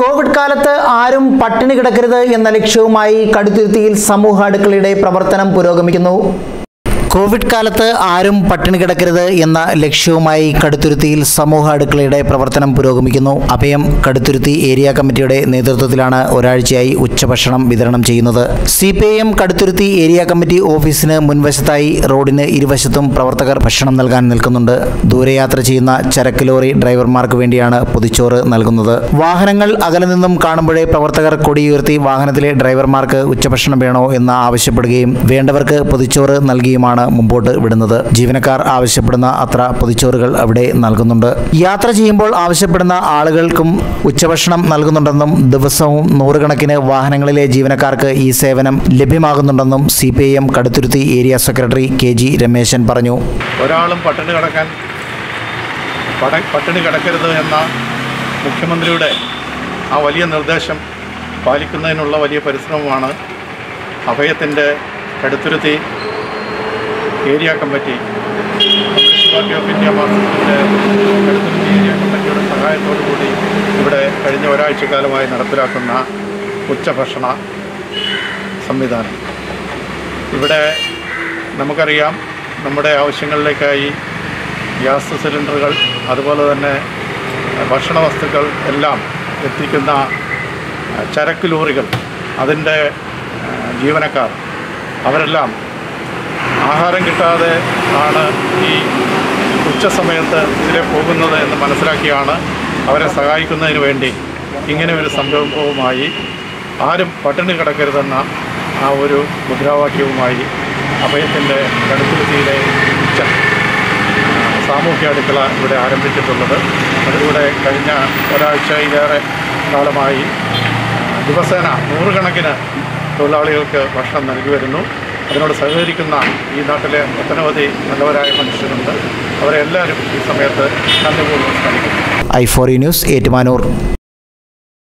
Covid കാലത്ത് ആരും പട്ടിണി കിടക്കരുത് എന്ന ലക്ഷ്യവുമായി കടുത്തുരുത്തിയിൽ സമൂഹ അടുക്കളയുടെ പ്രവർത്തനം പുരോഗമിക്കുന്നു കോവിഡ് കാലത്ത് ആരും പട്ടിണി കിടക്കരുത് എന്ന ലക്ഷ്യവുമായി കടുത്തുരുത്തിയിൽ സമൂഹ അടുക്കളയുടെ പ്രവർത്തനം പുരോഗമിക്കുന്നു അഭയം കടുത്തുരുത്തി ഏരിയ കമ്മിറ്റിയുടെ നേതൃത്വത്തിലാണ് ഒരാഴ്ചയായി ഉച്ചഭക്ഷണം വിതരണം ചെയ്യുന്നത് C P I M Kaduthuruthy area committee ഓഫീസിന് മുൻവശത്തായി റോഡിന് ഇരുവശത്തും പ്രവർത്തകർ ഭക്ഷണം നൽകാൻ നിൽക്കുന്നുണ്ട് ദൂരയാത്ര ചെയ്യുന്ന ചരക്ക് ലോറി ഡ്രൈവർമാർക്ക് വേണ്ടിയാണ് പൊതിച്ചോറ് നൽകുന്നത് വാഹനങ്ങൾ അകലെ നിന്നും കാണുമ്പോഴേ പ്രവർത്തകർ കൊടിയുയർത്തി വാഹനത്തിലെ ഡ്രൈവർമാർക്ക് ഉച്ചഭക്ഷണം വേണോ എന്ന് ആവശ്യപ്പെടുകയും വേണ്ടവർക്ക് പൊതിച്ചോറ് നൽകിയുമാണ് മുമ്പോട്ട് വിടുന്നത് ജീവനക്കാർ ആവശ്യപ്പെടുന്ന അത്ര പൊതിച്ചോറുകൾ അവിടെ നൽകുന്നുണ്ട് യാത്ര ചെയ്യുമ്പോൾ ആവശ്യപ്പെടുന്ന ആളുകൾക്കും ഉച്ചഭക്ഷണം നൽകുന്നുണ്ടെന്നും ദിവസവും നൂറുകണക്കിന് വാഹനങ്ങളിലെ ജീവനക്കാർക്ക് ഈ സേവനം ലഭ്യമാകുന്നുണ്ടെന്നും C P I M Kaduthuruthy area secretary K G Rameshan പറഞ്ഞു ഒരാളും പട്ടിണി കിടക്കാൻ പട പട്ടിണി കിടക്കരുത് എന്ന മുഖ്യമന്ത്രിയുടെ ആ വലിയ നിർദ്ദേശം പാലിക്കുന്നതിനുള്ള വലിയ പരിശ്രമമാണ് അഭയത്തിൻ്റെ Kaduthuruthy area committee Communist Party of India മാർക്സിസ്റ്റിൻ്റെ കടുത്തുരുത്തി ഏരിയ കമ്മിറ്റിയുടെ സഹായത്തോടു കൂടി ഇവിടെ കഴിഞ്ഞ ഒരാഴ്ചക്കാലമായി നടപ്പിലാക്കുന്ന ഉച്ചഭക്ഷണ സംവിധാനം ഇവിടെ നമുക്കറിയാം നമ്മുടെ ആവശ്യങ്ങളിലേക്കായി ഗ്യാസ് സിലിണ്ടറുകൾ അതുപോലെ തന്നെ ഭക്ഷണ വസ്തുക്കൾ എല്ലാം എത്തിക്കുന്ന അഹ്, ചരക്ക് ലോറികൾ അതിൻ്റെ അഹ്, ജീവനക്കാർ അവരെല്ലാം ആഹാരം കിട്ടാതെ ആണ് ഈ ഉച്ചസമയത്ത് ഇതിലെ പോകുന്നത് എന്ന് മനസ്സിലാക്കിയാണ് അവരെ സഹായിക്കുന്നതിന് വേണ്ടി ഇങ്ങനെ ഒരു സംരംഭവുമായി ആരും പട്ടിണി കിടക്കരുതെന്ന ആ ഒരു മുദ്രാവാക്യവുമായി അഭയത്തിൻ്റെ കടുത്തുരുത്തിയിലെ ഉച്ച സാമൂഹ്യ അടുക്കള ഇവിടെ ആരംഭിച്ചിട്ടുള്ളത് അതിലൂടെ കഴിഞ്ഞ ഒരാഴ്ചയിലേറെ കാലമായി ആ, ദിവസേന നൂറുകണക്കിന് തൊഴിലാളികൾക്ക് ഭക്ഷണം നൽകി വരുന്നു അതിനോട് സഹകരിക്കുന്ന ഈ നാട്ടിലെ ഒട്ടനവധി നല്ലവരായ മനുഷ്യരുണ്ട് അവരെ എല്ലാവരും ഈ സമയത്ത് നന്ദിപൂർവ്വം സ്മരിക്കുന്നു ഐ ഫോറി ന്യൂസ് ഏറ്റുമാനൂർ